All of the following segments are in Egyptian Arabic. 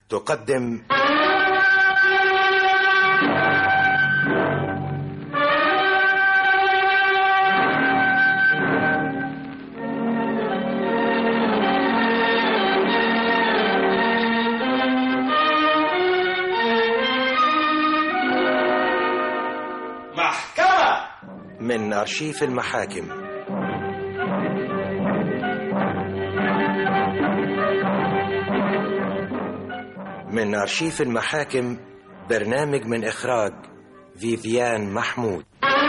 تقدم محكمة من أرشيف المحاكم من أرشيف المحاكم برنامج من إخراج فيفيان محمود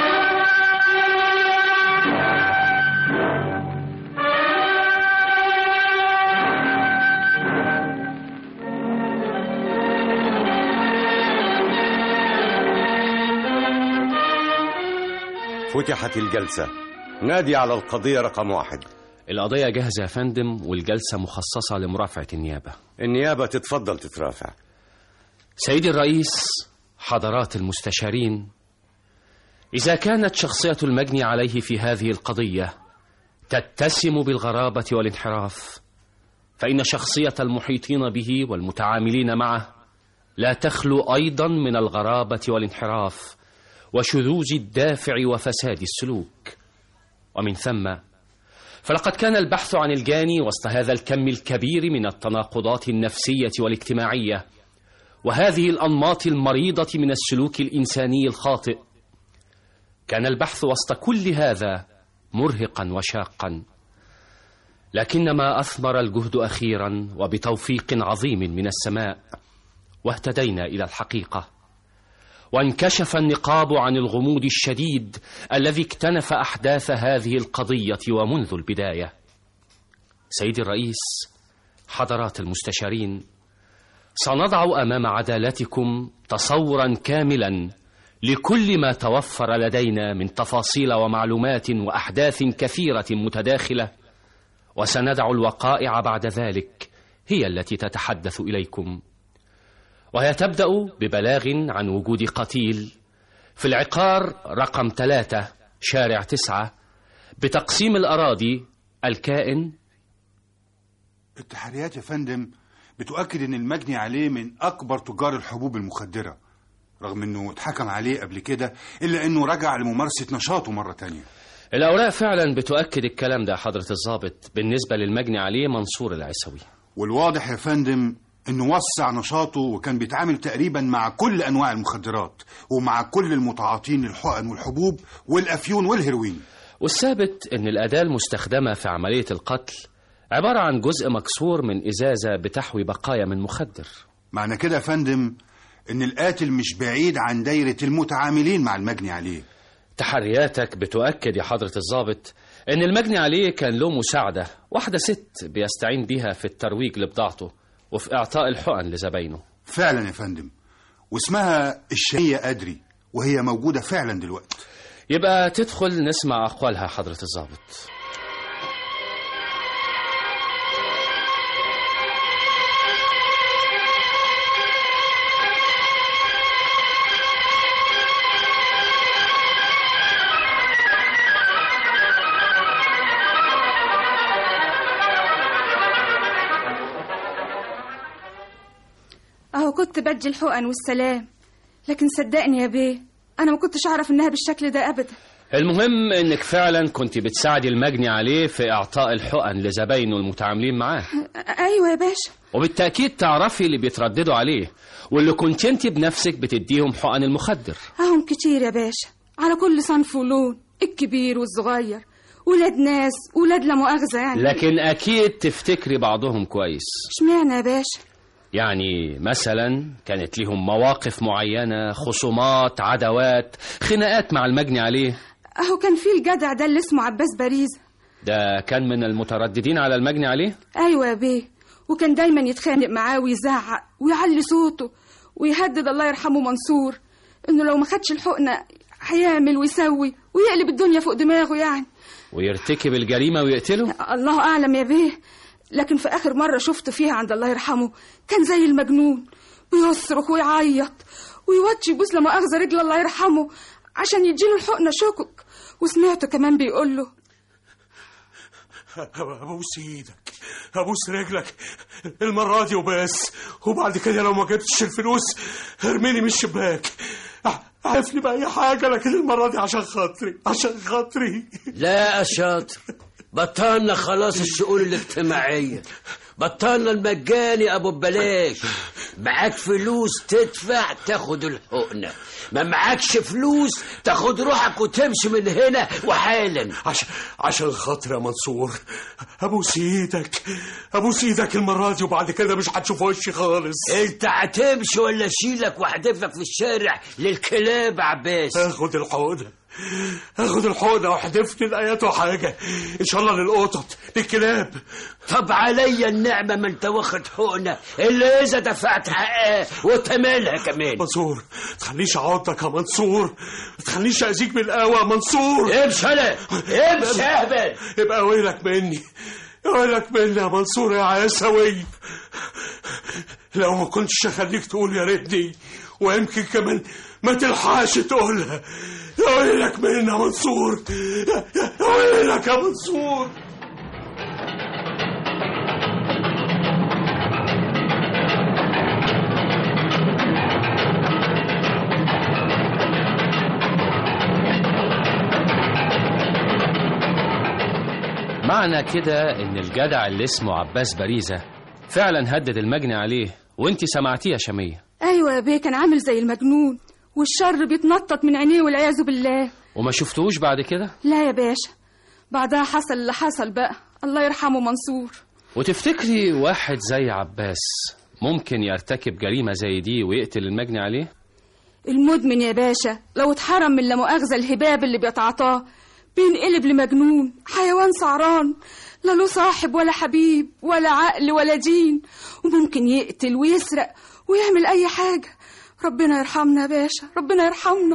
فتحت الجلسة نادي على القضية رقم واحد القضية جاهزة يا فندم والجلسة مخصصة لمرافعة النيابة النيابة تتفضل تترافع سيدي الرئيس حضرات المستشارين إذا كانت شخصية المجني عليه في هذه القضية تتسم بالغرابة والانحراف فإن شخصية المحيطين به والمتعاملين معه لا تخلو أيضا من الغرابة والانحراف وشذوذ الدافع وفساد السلوك ومن ثم فلقد كان البحث عن الجاني وسط هذا الكم الكبير من التناقضات النفسية والاجتماعية وهذه الأنماط المريضة من السلوك الإنساني الخاطئ كان البحث وسط كل هذا مرهقا وشاقا لكن ما أثمر الجهد أخيرا وبتوفيق عظيم من السماء واهتدينا إلى الحقيقة وانكشف النقاب عن الغموض الشديد الذي اكتنف أحداث هذه القضية ومنذ البداية سيدي الرئيس حضرات المستشارين سنضع أمام عدالتكم تصورا كاملا لكل ما توفر لدينا من تفاصيل ومعلومات وأحداث كثيرة متداخلة وسندع الوقائع بعد ذلك هي التي تتحدث إليكم وهي تبدأ ببلاغ عن وجود قتيل في العقار رقم ثلاثة شارع تسعة بتقسيم الأراضي الكائن التحريات يا فندم بتؤكد ان المجني عليه من اكبر تجار الحبوب المخدرة رغم انه اتحكم عليه قبل كده الا انه رجع لممارسة نشاطه مرة تانية الأوراق فعلا بتؤكد الكلام ده حضرة الضابط بالنسبة للمجني عليه منصور العسوي والواضح يا فندم انه وسع نشاطه وكان بيتعامل تقريبا مع كل انواع المخدرات ومع كل المتعاطين للحقن والحبوب والافيون والهيروين والثابت أن الأداة المستخدمة في عملية القتل عبارة عن جزء مكسور من إزازة بتحوي بقايا من مخدر معنى كده يا فندم ان القاتل مش بعيد عن دايرة المتعاملين مع المجني عليه تحرياتك بتؤكد يا حضرة الضابط أن المجني عليه كان له مساعدة واحدة ست بيستعين بيها في الترويج لبضاعته وفي إعطاء الحقن لزباينه فعلا يا فندم واسمها الشهية أدري وهي موجودة فعلا دلوقتي يبقى تدخل نسمع أقوالها حضرة الضابط اهو كنت بدي الحقن والسلام لكن صدقني يا بيه انا ما كنتش اعرف انها بالشكل ده ابدا المهم انك فعلا كنت بتساعدي المجني عليه في اعطاء الحقن لزباينه المتعاملين معاه ايوه يا باشا وبالتاكيد تعرفي اللي بيترددوا عليه واللي كنت انت بنفسك بتديهم حقن المخدر اهم كتير يا باشا على كل صنف ولون الكبير والصغير ولاد ناس ولاد لا مؤاخذه يعني لكن اكيد تفتكري بعضهم كويس اشمعنى يا باشا يعني مثلا كانت لهم مواقف معينه خصومات عداوات خناقات مع المجني عليه اهو كان في الجدع ده اللي اسمه عباس باريزة ده كان من المترددين على المجني عليه ايوه يا بيه وكان دايما يتخانق معاه ويزعق ويعلي صوته ويهدد الله يرحمه منصور انه لو ما خدش الحقنه هيعمل ويسوي ويقلب الدنيا فوق دماغه يعني ويرتكب الجريمه ويقتله الله اعلم يا بيه لكن في اخر مره شفته فيها عند الله يرحمه كان زي المجنون بيصرخ ويعيط ويوطي يبوس لا مؤاخذه رجل الله يرحمه عشان يديله الحقنه شكك وسمعته كمان بيقول له ابوس ايدك ابوس رجلك المره دي وبس وبعد كده لو ما جبتش الفلوس ارميني من الشباك عرفني باي حاجه لكن المره دي عشان خاطري عشان خاطري لا يا شاطر بطلنا خلاص الشؤون الاجتماعية بطلنا المجاني ابو ببلاش معاك فلوس تدفع تاخد الحقنة ما معاكش فلوس تاخد روحك وتمشي من هنا وحالا عشان عشان خاطر يا منصور ابوس ايدك ابوس ايدك المره دي وبعد كده مش هتشوف وشي خالص انت هتمشي ولا اشيلك واحدفك في الشارع للكلاب عباس اخد الحقنه اخد الحقنه واحدفني لايات حاجه ان شاء الله للقطط للكلاب طب عليا النعمة ما انت واخد حقنة الا اذا دفعت حقها وتمالها كمان منصور تخليش اعضك يا منصور ما تخليش اذيك بالقهوه يا منصور امشي انا امشي اهبل يبقى ويلك مني ويلك مني يا منصور يا عيسوي لو ما كنتش اخليك تقول يا ريتني ويمكن كمان ما تلحقش تقولها يا ويلك مني يا منصور يا يا ويلك يا منصور معنى كده ان الجدع اللي اسمه عباس باريزة فعلا هدد المجني عليه وانت سمعتيه يا شمية ايوه يا بيه كان عامل زي المجنون والشر بيتنطط من عينيه والعياذ بالله وما شفتوش بعد كده لا يا باشا بعدها حصل اللي حصل بقى الله يرحمه منصور وتفتكري واحد زي عباس ممكن يرتكب جريمة زي دي ويقتل المجني عليه المدمن يا باشا لو اتحرم من لا مؤاخذة الهباب اللي بيتعاطاه بينقلب لمجنون حيوان سعران لا له صاحب ولا حبيب ولا عقل ولا دين وممكن يقتل ويسرق ويعمل أي حاجة ربنا يرحمنا يا باشا ربنا يرحمنا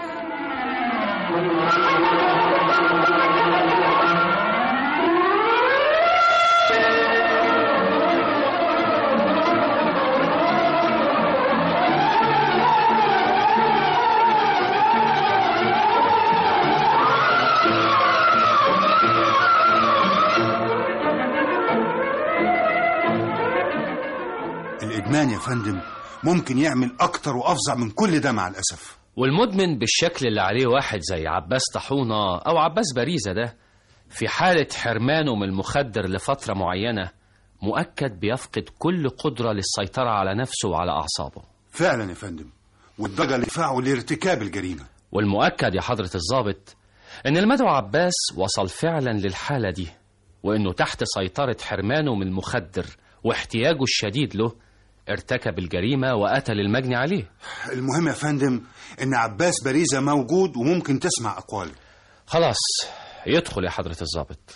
الإدمان يا فندم ممكن يعمل أكتر وأفظع من كل ده مع الأسف والمدمن بالشكل اللي عليه واحد زي عباس طاحونة أو عباس باريزة ده في حالة حرمانه من المخدر لفترة معينة مؤكد بيفقد كل قدرة للسيطرة على نفسه وعلى أعصابه فعلا يا فندم والدرجة اللي يدفعه لارتكاب الجريمة والمؤكد يا حضرة الضابط إن المدعو عباس وصل فعلا للحالة دي وإنه تحت سيطرة حرمانه من المخدر واحتياجه الشديد له ارتكب الجريمة وقتل المجني عليه المهم يا فندم إن عباس باريزة موجود وممكن تسمع أقواله خلاص يدخل يا حضرة الضابط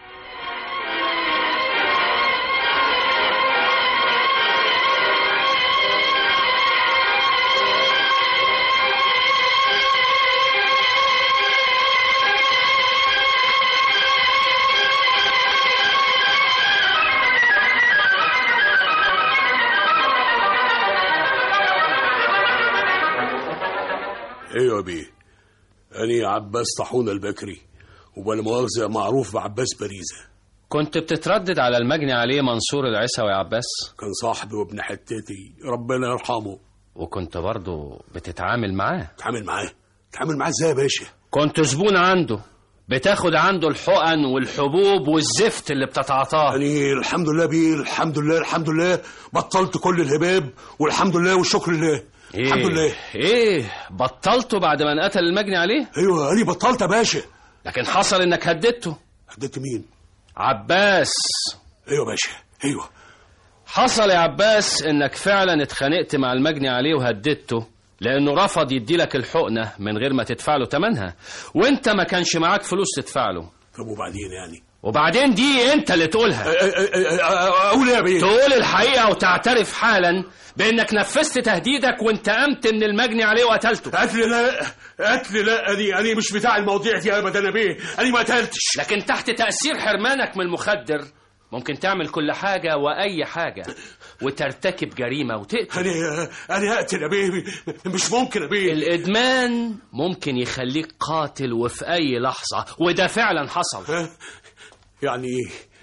ايوه يا بيه أنا عباس طاحون البكري وبلا مؤاخذة معروف بعباس باريزة كنت بتتردد على المجني عليه منصور العسوي يا عباس كان صاحبي وابن حتتي ربنا يرحمه وكنت برضه بتتعامل معاه اتعامل معاه اتعامل معاه ازاي يا باشا كنت زبون عنده بتاخد عنده الحقن والحبوب والزفت اللي بتتعاطاه يعني الحمد لله بيه الحمد لله الحمد لله بطلت كل الهباب والحمد لله والشكر لله إيه الحمد لله ايه بطلته بعد ما انقتل المجني عليه ايوه انا بطلت يا باشا لكن حصل انك هددته هديت مين عباس ايوه يا باشا ايوه حصل يا عباس انك فعلا اتخانقت مع المجني عليه وهددته لانه رفض يديلك الحقنه من غير ما تدفع له ثمنها وانت ما كانش معاك فلوس تدفع له طب وبعدين يعني وبعدين دي انت اللي تقولها أ- أ- أ- أ- اقول ايه يا بيه تقول الحقيقه وتعترف حالا بانك نفذت تهديدك وانتقمت من المجني عليه وقتلته قتل لا قتل لا انا انا مش بتاع المواضيع دي ابدا يا بيه انا ما قتلتش لكن تحت تأثير حرمانك من المخدر ممكن تعمل كل حاجة وأي حاجة وترتكب جريمة وتقتل انا انا هقتل يا بيه مش ممكن يا بيه الإدمان ممكن يخليك قاتل وفي أي لحظة وده فعلا حصل ها؟ يعني ايه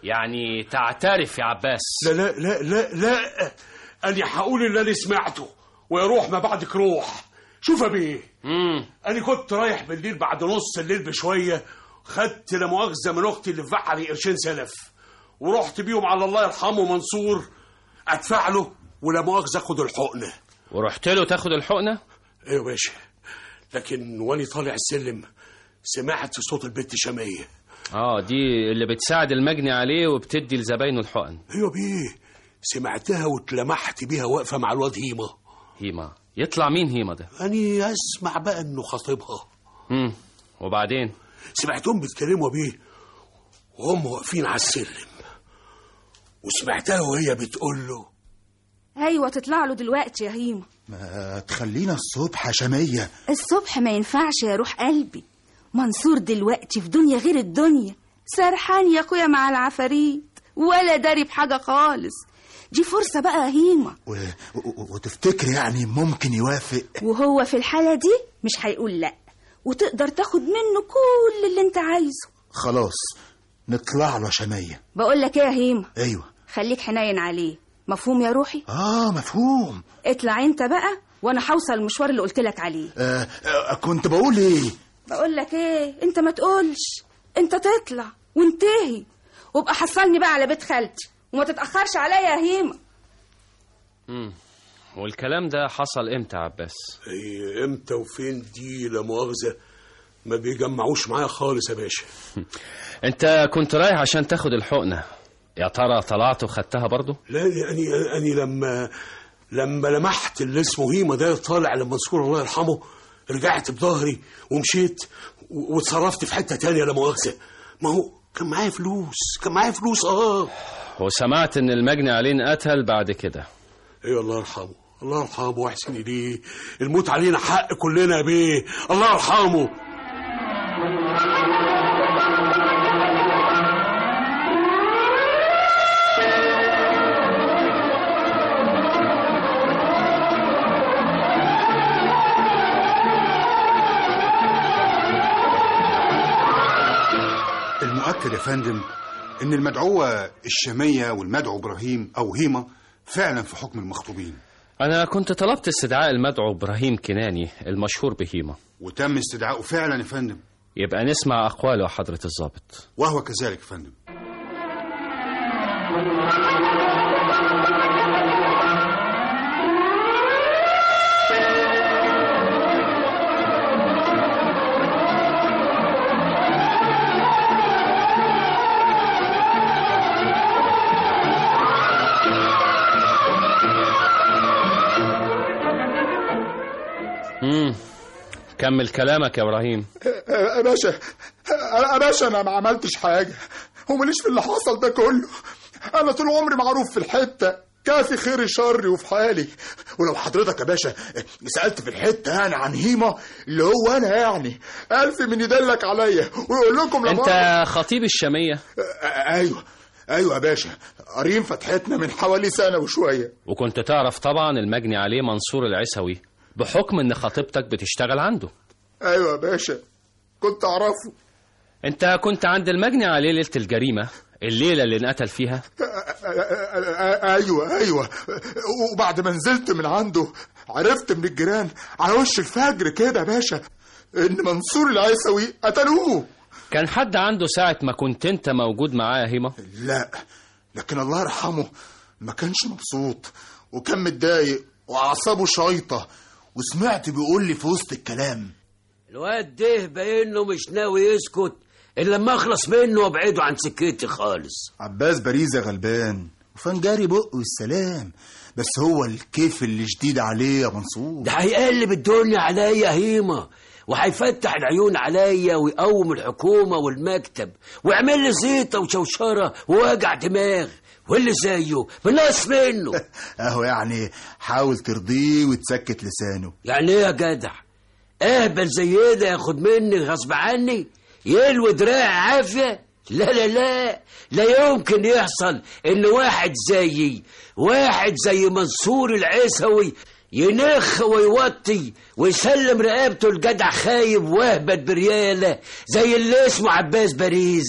يعني تعترف يا عباس لا لا لا لا لا أنا هقول اللي أنا سمعته ويروح ما بعدك روح شوف يا بيه مم. أنا كنت رايح بالليل بعد نص الليل بشوية خدت لا مؤاخذة من أختي اللي في بحري قرشين سلف ورحت بيهم على الله يرحمه منصور أدفع له ولا مؤاخذة أخد الحقنة ورحت له تاخد الحقنة ايوه يا باشا لكن واني طالع السلم سمعت صوت البت شامية اه دي اللي بتساعد المجني عليه وبتدي لزباينه الحقن ايوه بيه سمعتها واتلمحت بيها واقفة مع الواد هيمة هيما يطلع مين هيما ده أني أسمع بقى إنه خطيبها مم. وبعدين سمعتهم بيتكلموا بيه وهم واقفين على السلم وسمعتها وهي بتقول له ايوه تطلع له دلوقتي يا هيما ما تخلينا الصبح يا شمية الصبح ما ينفعش يا روح قلبي منصور دلوقتي في دنيا غير الدنيا سرحان يا اخويا مع العفاريت ولا داري بحاجه خالص دي فرصه بقى يا هيما و... و... وتفتكر يعني ممكن يوافق وهو في الحاله دي مش هيقول لا وتقدر تاخد منه كل اللي انت عايزه خلاص نطلع له يا شمية بقول لك ايه يا هيما ايوه خليك حنين عليه مفهوم يا روحي اه مفهوم اطلع انت بقى وانا هوصل المشوار اللي قلت لك عليه آه آه كنت بقول ايه بقول لك ايه انت ما تقولش انت تطلع وانتهي وابقى حصلني بقى على بيت خالتي وما تتاخرش عليا يا هيما مم. والكلام ده حصل امتى يا عباس هي امتى وفين دي لا مؤاخذة ما بيجمعوش معايا خالص يا باشا انت كنت رايح عشان تاخد الحقنة يا ترى طلعت وخدتها برضو لا يعني أني لما لما لمحت اللي اسمه هيما ده طالع لمنصور الله يرحمه رجعت بظهري ومشيت و- واتصرفت في حتة تانية لا مؤاخذة ما هو كان معايا فلوس كان معايا فلوس اه وسمعت ان المجني عليه انقتل بعد كده ايوه الله يرحمه الله يرحمه واحسن اليه الموت علينا حق كلنا يا بيه الله يرحمه المؤكد يا فندم ان المدعوة الشامية والمدعو ابراهيم او هيما فعلا في حكم المخطوبين انا كنت طلبت استدعاء المدعو ابراهيم كناني المشهور بهيما وتم استدعائه فعلا يا فندم يبقى نسمع اقواله يا حضرة الضابط وهو كذلك يا فندم امم كمل كلامك يا ابراهيم يا باشا يا باشا انا ما عملتش حاجه وماليش في اللي حصل ده كله انا طول عمري معروف في الحته كافي خير شري وفي حالي ولو حضرتك يا باشا سالت في الحته يعني عن هيما اللي هو انا يعني الف من يدلك عليا ويقول لكم لما انت خطيب الشامية ايوه ايوه يا باشا قارين فتحتنا من حوالي سنه وشويه وكنت تعرف طبعا المجني عليه منصور العسوي بحكم ان خطيبتك بتشتغل عنده ايوه يا باشا كنت اعرفه انت كنت عند المجني عليه ليلة الجريمة الليلة اللي انقتل فيها ايوه ايوه وبعد ما نزلت من عنده عرفت من الجيران على وش الفجر كده يا باشا ان منصور العيسوي قتلوه كان حد عنده ساعة ما كنت انت موجود معاه يا هيما لا لكن الله يرحمه ما كانش مبسوط وكان متضايق واعصابه شايطه وسمعت بيقول لي في وسط الكلام الواد ده باينه مش ناوي يسكت الا لما اخلص منه وابعده عن سكتي خالص عباس باريزة غلبان وفنجاري بقه والسلام بس هو الكيف اللي شديد عليه يا منصور ده هيقلب الدنيا عليا هيمة وهيفتح العيون عليا ويقوم الحكومة والمكتب ويعمل لي زيطة وشوشرة ووجع دماغ واللي زيه بنقص منه اهو يعني حاول ترضيه وتسكت لسانه يعني ايه يا جدع اهبل زي ده ياخد مني غصب عني يلوي دراع عافية لا لا لا لا يمكن يحصل ان واحد زيي واحد زي منصور العيسوي ينخ ويوطي ويسلم رقبته لجدع خايب واهبت بريالة زي اللي اسمه عباس باريزة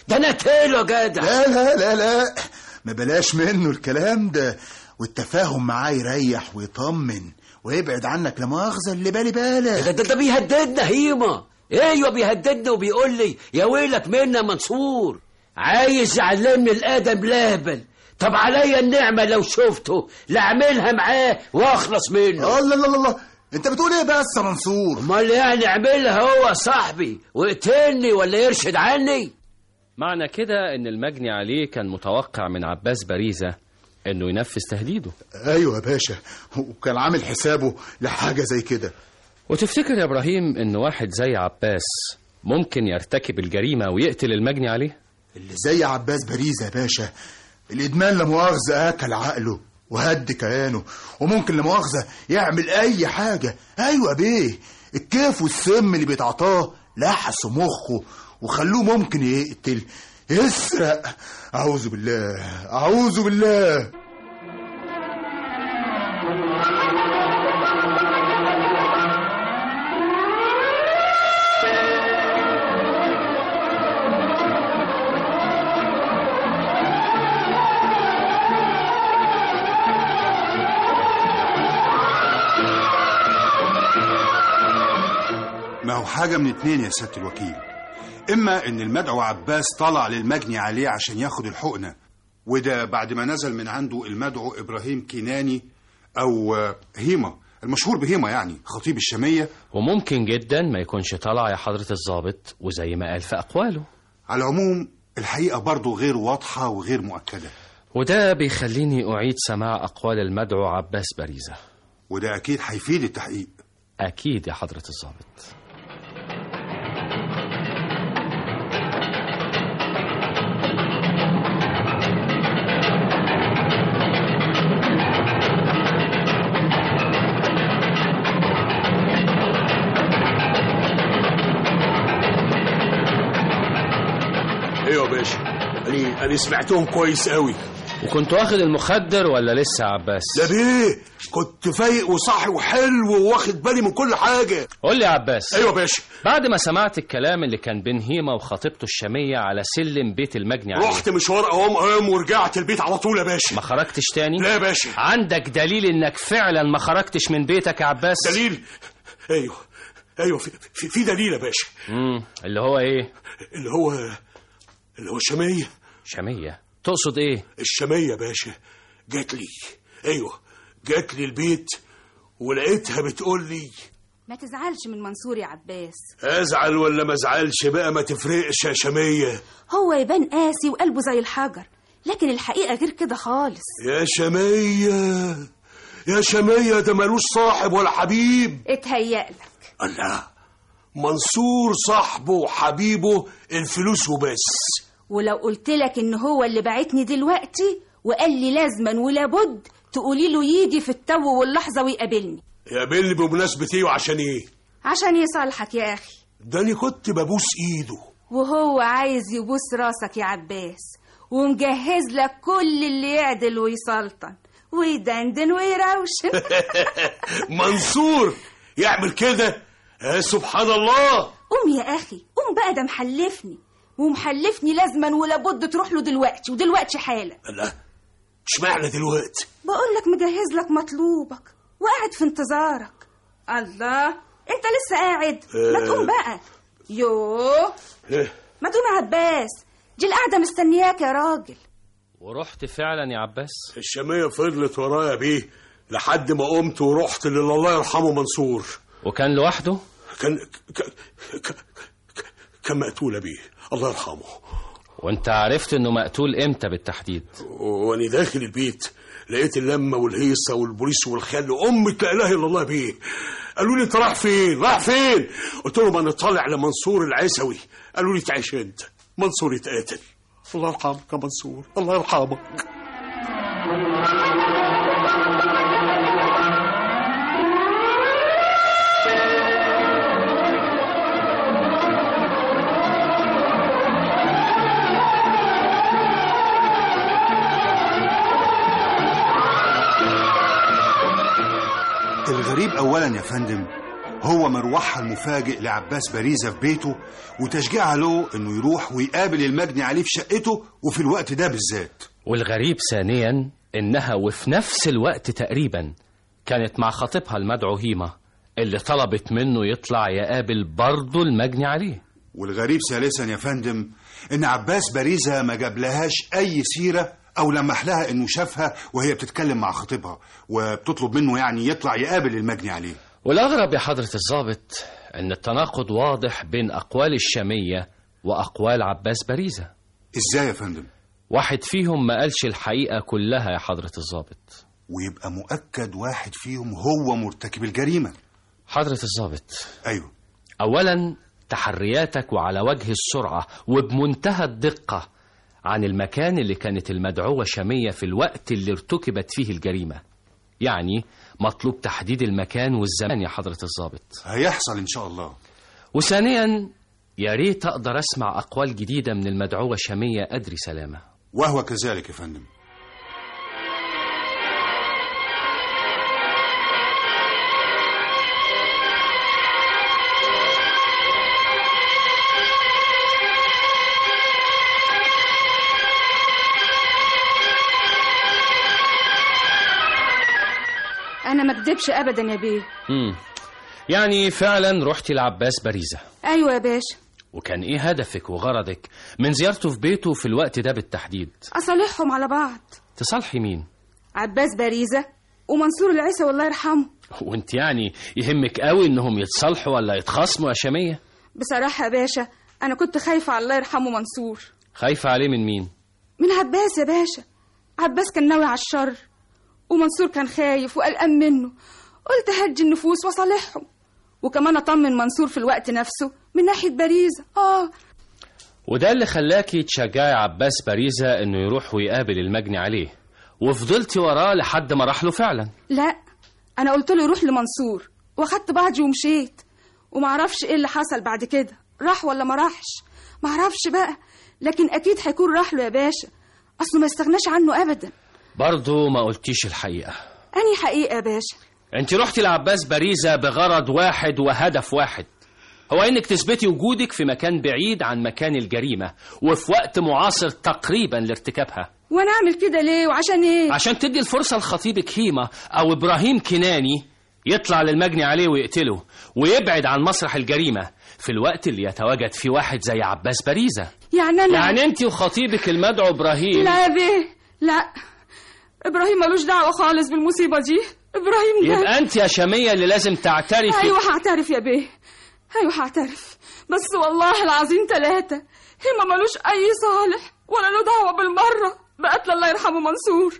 ده انا تيلو يا جدع لا لا لا لا ما بلاش منه الكلام ده والتفاهم معاه يريح ويطمن ويبعد عنك لا مؤاخذة اللي بالي ده, بالك ده, ده بيهددنا هيما ايوه بيهددنا وبيقول لي يا ويلك منا منصور عايز يعلمني الادب لهبل طب عليا النعمه لو شفته لاعملها معاه واخلص منه الله الله الله انت بتقول ايه بس يا منصور امال يعني اعملها هو صاحبي ويقتلني ولا يرشد عني معنى كده ان المجني عليه كان متوقع من عباس باريزة انه ينفذ تهديده ايوه يا باشا وكان عامل حسابه لحاجة زي كده وتفتكر يا ابراهيم ان واحد زي عباس ممكن يرتكب الجريمة ويقتل المجني عليه اللي زي عباس باريزة يا باشا الإدمان لا مؤاخذة أكل عقله وهد كيانه وممكن لا مؤاخذة يعمل أي حاجة أيوة بيه الكيف والسم اللي بيتعطاه لحسوا مخه وخلوه ممكن يقتل يسرق أعوذ بالله أعوذ بالله ما هو حاجة من اتنين يا سيادة الوكيل إما إن المدعو عباس طلع للمجني عليه عشان ياخد الحقنة وده بعد ما نزل من عنده المدعو إبراهيم كيناني أو آه، هيما المشهور بهيما يعني خطيب الشامية وممكن جدا ما يكونش طلع يا حضرة الضابط وزي ما قال في أقواله على العموم الحقيقة برضه غير واضحة وغير مؤكدة وده بيخليني أعيد سماع أقوال المدعو عباس باريزة وده أكيد هيفيد التحقيق أكيد يا حضرة الضابط ايوه يا باشا انا انا سمعتهم كويس قوي وكنت واخد المخدر ولا لسه يا عباس لا بيه كنت فايق وصاحي وحلو وواخد بالي من كل حاجه قول لي يا عباس ايوه يا باشا بعد ما سمعت الكلام اللي كان بين هيما وخطيبته الشامية على سلم بيت المجني عليه رحت مشوار قوام قام ورجعت البيت على طول يا باشا ما خرجتش تاني لا يا باشا عندك دليل انك فعلا ما خرجتش من بيتك يا عباس دليل ايوه ايوه في, في, في دليل يا باشا امم اللي هو ايه اللي هو اللي هو الشاميه شامية تقصد ايه الشاميه يا باشا جات لي ايوه جات لي البيت ولقيتها بتقول لي ما تزعلش من منصور يا عباس ازعل ولا ما ازعلش بقى ما تفرقش يا شاميه هو يبان قاسي وقلبه زي الحجر لكن الحقيقة غير كده خالص يا شاميه يا شاميه ده ملوش صاحب ولا حبيب اتهيألك الله منصور صاحبه وحبيبه الفلوس وبس ولو قلت لك ان هو اللي بعتني دلوقتي وقال لي لازما ولا بد تقولي له يجي في التو واللحظة ويقابلني يقابلني بمناسبة ايه وعشان ايه عشان يصالحك يا أخي ده انا كنت ببوس ايده وهو عايز يبوس راسك يا عباس ومجهز لك كل اللي يعدل ويسلطن ويدندن ويروشن منصور يعمل كده يا سبحان الله قوم يا أخي قوم بقى ده محلفني ومحلفني لازما ولا بد تروح له دلوقتي ودلوقتي حالا لا اشمعنى دلوقتي بقول لك مجهز لك مطلوبك وقاعد في انتظارك الله انت لسه قاعد ما تقوم بقى يوه إيه؟ ما تقوم يا عباس دي القعده مستنياك يا راجل ورحت فعلا يا عباس الشامية فضلت ورايا بيه لحد ما قمت ورحت للي الله يرحمه منصور وكان لوحده كان ك... ك... ك... كان مقتولة بيه الله يرحمه وانت عرفت انه مقتول امتى بالتحديد وانا داخل البيت لقيت اللمه والهيصه والبوليس والخل امة لا اله الا الله بيه قالوا لي انت رايح فين رايح فين قلت لهم انا طالع لمنصور العيسوي قالوا لي تعيش انت منصور يتقاتل الله يرحمك يا منصور الله يرحمك الغريب أولا يا فندم هو مروحها المفاجئ لعباس باريزة في بيته وتشجيعها له انه يروح ويقابل المجني عليه في شقته وفي الوقت ده بالذات والغريب ثانيا إنها وفي نفس الوقت تقريبا كانت مع خطيبها المدعو هيمة اللي طلبت منه يطلع يقابل برضه المجني عليه والغريب ثالثا يا فندم ان عباس باريزة ما جابلهاش اي سيرة او لمح لها انه شافها وهي بتتكلم مع خطيبها وبتطلب منه يعني يطلع يقابل المجني عليه والأغرب يا حضرة الضابط إن التناقض واضح بين أقوال الشامية وأقوال عباس باريزة ازاي يا فندم واحد فيهم ما قالش الحقيقة كلها يا حضرة الضابط ويبقى مؤكد واحد فيهم هو مرتكب الجريمة حضرة الضابط ايوه أولا تحرياتك وعلى وجه السرعة وبمنتهى الدقة عن المكان اللي كانت المدعوة شامية في الوقت اللي ارتكبت فيه الجريمة يعني مطلوب تحديد المكان والزمان يا حضرة الضابط هيحصل ان شاء الله وثانيا يا ريت أقدر أسمع أقوال جديدة من المدعوة شامية أدري سلامة وهو كذلك يا فندم انا ما اكدبش ابدا يا بيه مم. يعني فعلا رحتي لعباس باريزة ايوه يا باشا وكان ايه هدفك وغرضك من زيارته في بيته في الوقت ده بالتحديد اصالحهم على بعض تصالحي مين عباس باريزة ومنصور العيسى والله يرحمه وانت يعني يهمك قوي انهم يتصالحوا ولا يتخاصموا يا شامية بصراحة يا باشا أنا كنت خايفة على الله يرحمه منصور خايفة عليه من مين من عباس يا باشا عباس كان ناوي على الشر ومنصور كان خايف وقلقان منه قلت هدي النفوس وصالحهم وكمان أطمن منصور في الوقت نفسه من ناحية باريزة آه وده اللي خلاكي تشجعي عباس باريزة انه يروح ويقابل المجني عليه وفضلتي وراه لحد ما راح له فعلا لا أنا قلت له روح لمنصور واخدت بعضي ومشيت ومعرفش ايه اللي حصل بعد كده راح ولا ما راحش معرفش بقى لكن أكيد هيكون راح له يا باشا أصله ما يستغناش عنه أبدا برضه ما قلتيش الحقيقة أني حقيقة يا باشا انت رحتي لعباس باريزة بغرض واحد وهدف واحد هو انك تثبتي وجودك في مكان بعيد عن مكان الجريمة وفي وقت معاصر تقريبا لارتكابها وأنا أعمل كده ليه وعشان إيه عشان تدي الفرصة لخطيبك هيمة أو إبراهيم كناني يطلع للمجني عليه ويقتله ويبعد عن مسرح الجريمة في الوقت اللي يتواجد فيه واحد زي عباس باريزة يعني أنا يعني انت وخطيبك المدعو إبراهيم لا يا بيه لا إبراهيم ملوش دعوة خالص بالمصيبة دي إبراهيم ده يبقى انت يا شامية اللي لازم تعترفي أيوة هعترف يا بيه أيوة هعترف بس والله العظيم ثلاثة هما ملوش أي صالح ولا له دعوة بالمرة بقتل الله يرحمه منصور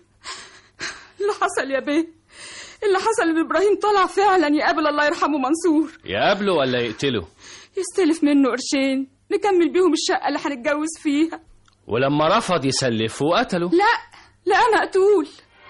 اللي حصل يا بيه اللي حصل إن إبراهيم طلع فعلا يقابل الله يرحمه منصور يقابله ولا يقتله يستلف منه قرشين نكمل بيهم الشقة اللي هنتجوز فيها ولما رفض يسلفه قتله لا لا أنا أقتول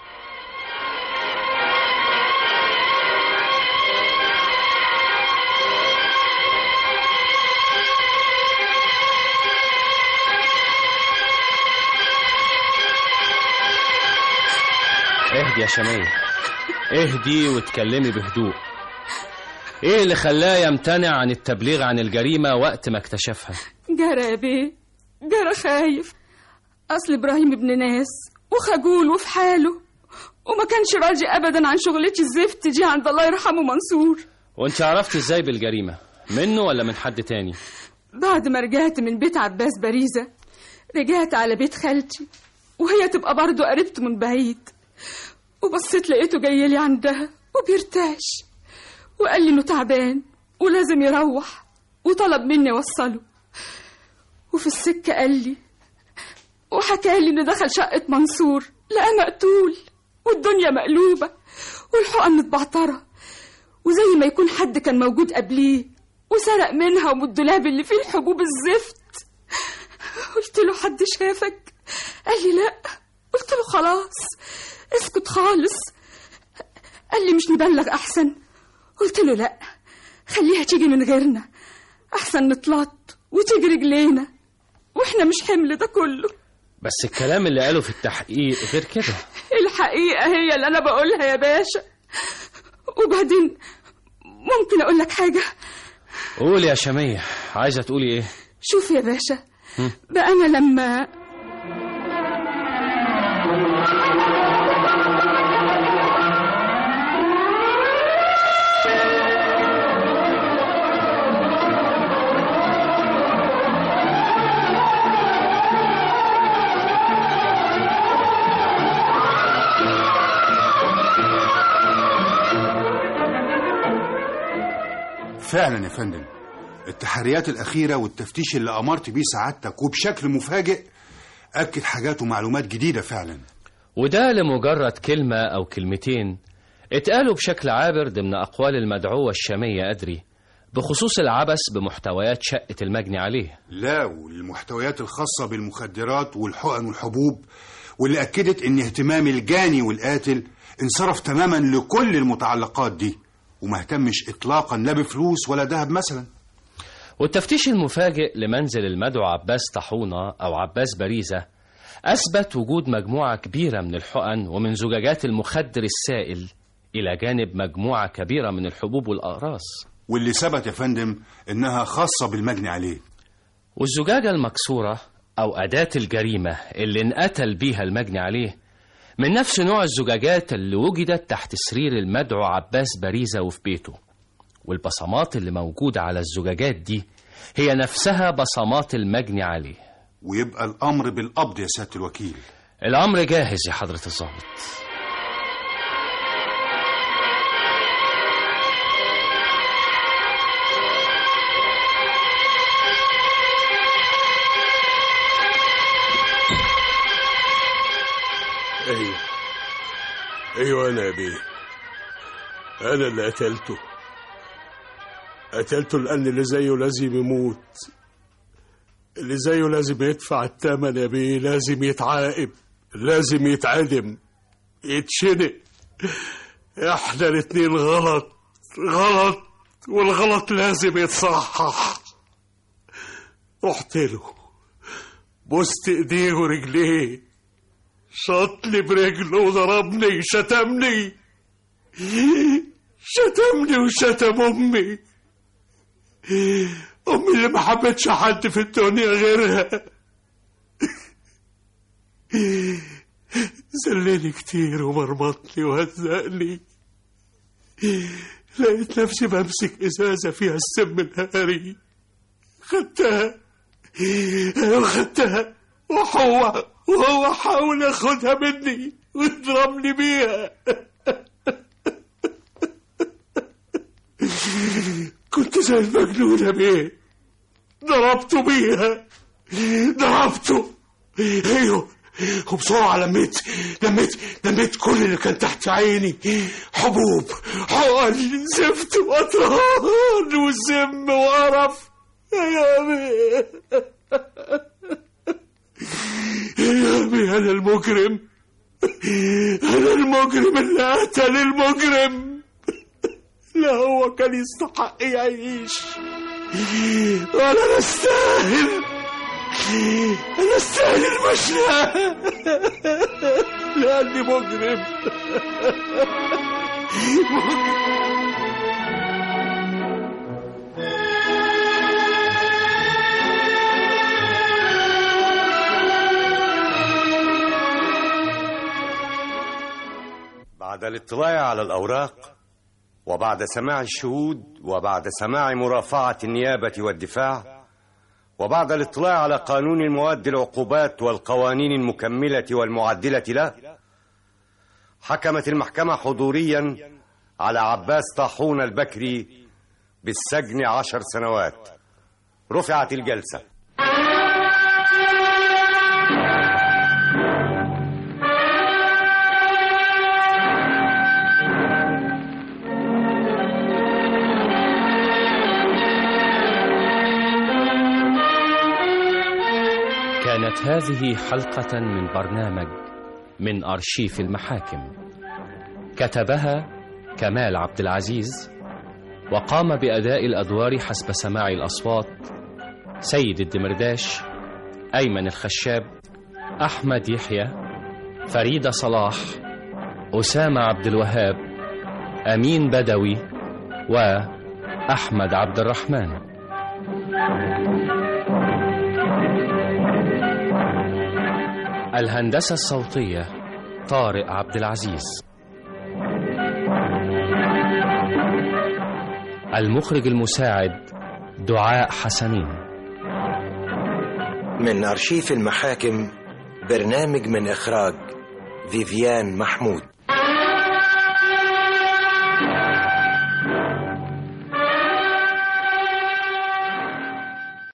اهدي يا شمية اهدي واتكلمي بهدوء ايه اللي خلاه يمتنع عن التبليغ عن الجريمة وقت ما اكتشفها جرى يا بيه جرى خايف أصل إبراهيم ابن ناس وخجول وفي حاله وما كانش راضي أبدا عن شغلتي الزفت دي عند الله يرحمه منصور وانت عرفتي ازاي بالجريمة منه ولا من حد تاني بعد ما رجعت من بيت عباس باريزة رجعت على بيت خالتي وهي تبقى برضه قربت من بعيد وبصيت لقيته جاي لي عندها وبيرتاش وقال لي انه تعبان ولازم يروح وطلب مني اوصله وفي السكة قال لي وحكى لي انه دخل شقة منصور لقى مقتول والدنيا مقلوبة والحقن متبعترة وزي ما يكون حد كان موجود قبليه وسرق منها ومن الدولاب اللي فيه الحبوب الزفت قلت له حد شافك قال لي لا قلت له خلاص اسكت خالص قال لي مش نبلغ احسن قلت له لا خليها تيجي من غيرنا احسن نطلط وتيجي رجلينا واحنا مش حمل ده كله بس الكلام اللي قاله في التحقيق غير كده الحقيقة هي اللي أنا بقولها يا باشا وبعدين ممكن اقول لك حاجه قولي يا شمية عايزة تقولي ايه شوف يا باشا بقى انا لما فعلا يا فندم التحريات الأخيرة والتفتيش اللي أمرت بيه سعادتك وبشكل مفاجئ أكد حاجات ومعلومات جديدة فعلا وده لمجرد كلمة أو كلمتين اتقالوا بشكل عابر ضمن أقوال المدعوة الشامية أدري بخصوص العبث بمحتويات شقة المجني عليه لا والمحتويات الخاصة بالمخدرات والحقن والحبوب واللي أكدت إن اهتمام الجاني والقاتل انصرف تماما لكل المتعلقات دي وما اهتمش إطلاقا لا بفلوس ولا ذهب مثلا والتفتيش المفاجئ لمنزل المدعو عباس طاحونة أو عباس باريزة أثبت وجود مجموعة كبيرة من الحقن ومن زجاجات المخدر السائل إلى جانب مجموعة كبيرة من الحبوب والأقراص واللي ثبت يا فندم إنها خاصة بالمجني عليه والزجاجة المكسورة أو أداة الجريمة اللي انقتل بيها المجني عليه من نفس نوع الزجاجات اللي وجدت تحت سرير المدعو عباس باريزة وفي بيته والبصمات اللي موجودة على الزجاجات دي هي نفسها بصمات المجني عليه ويبقى الأمر بالقبض يا سيادة الوكيل الأمر جاهز يا حضرة الضابط ايوه ايوه انا يا بيه انا اللي قتلته قتلته لان اللي زيه لازم يموت اللي زيه لازم يدفع الثمن يا بيه لازم يتعاقب لازم يتعدم يتشنق احنا الاتنين غلط غلط والغلط لازم يتصحح رحت له بوست ايديه ورجليه شط لي برجله وضربني شتمني شتمني وشتم امي امي اللي ما حبتش حد في الدنيا غيرها زلني كتير ومرمطني وهزقني لقيت نفسي بمسك ازازه فيها السم الهاري خدتها ايوه خدتها وهو وهو حاول ياخدها مني ويضربني بيها كنت زي المجنونة بيه ضربته بيها ضربته ايوه وبسرعة لميت لميت لميت كل اللي كان تحت عيني حبوب حقن زفت وأطران وسم وقرف يا بيه يا أبي أنا المجرم أنا المجرم اللي قتل المجرم لا هو كان يستحق يعيش ولا أنا أستاهل أنا أستاهل المشنقة لأني مجرم مجرم بعد الاطلاع على الأوراق وبعد سماع الشهود وبعد سماع مرافعة النيابة والدفاع وبعد الاطلاع على قانون المواد العقوبات والقوانين المكملة والمعدلة له حكمت المحكمة حضوريا على عباس طاحون البكري بالسجن عشر سنوات رفعت الجلسة كانت هذه حلقة من برنامج من أرشيف المحاكم كتبها كمال عبد العزيز وقام بأداء الأدوار حسب سماع الأصوات سيد الدمرداش أيمن الخشاب أحمد يحيى فريدة صلاح أسامة عبد الوهاب أمين بدوي و أحمد عبد الرحمن الهندسة الصوتية طارق عبد العزيز المخرج المساعد دعاء حسنين من أرشيف المحاكم برنامج من إخراج فيفيان محمود